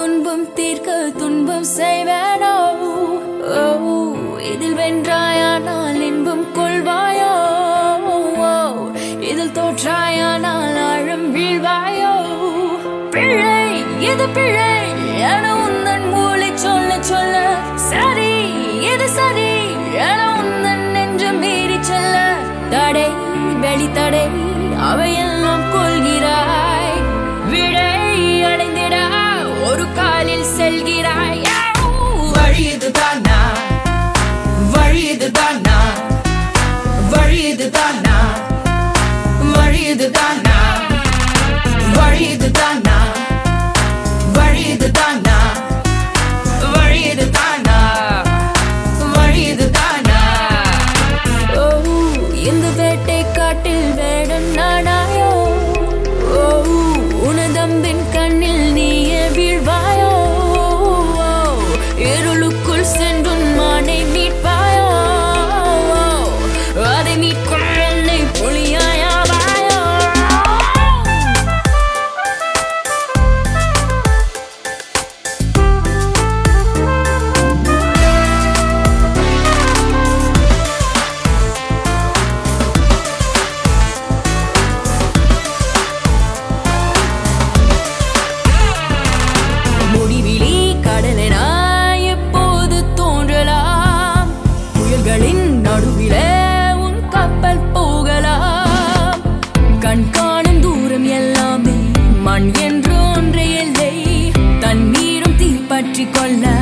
துன்பம் தீர்க்க துன்பம் செய்வேனோ ஓ, இதில் வென்றாயானால் இன்பம் கொள்வாயோ ஓ, இதில் தோற்றாயானால் ஆழம் வீழ்வாயோ பிழை இது பிழை என உந்தன் மூளை சொல்ல சொல்ல சரி இது சரி என உந்தன் நெஞ்சம் மீறி செல்ல தடை வெளித்தடை அவையெல்லாம் கொள்கிறாய் விடை அடைந்திட ஒரு காலில் செல்கிறாய் வழி இதுதானா வழி இதுதானா வழி இதுதானா வழி இதுதானா வழி இதுதானா வழி இதுதானா வழி இதுதானா வழி இதுதானா ஓ இந்த வேட்டை காட்டில் வேடம் நானாயோ ஓ உனதம்பின் கண்ணில் நீயே வீழ்வாயோ ஓ, இருளுக்குள் சென்றும் மானை மீட்பாயோ ஓ, அதை மீட்கும் என்னை புலியாயாவாயோ முடிவிலி கடலெனாய் எப்போது தோன்றலாம் புயல்களின் நடுவிலே உன் கப்பல் போகலாம் கண் காணும் தூரம் எல்லாமே மண் என்று ஒன்றே எல்லை தண்ணீரும் தீப்பற்றிக் கொள்ள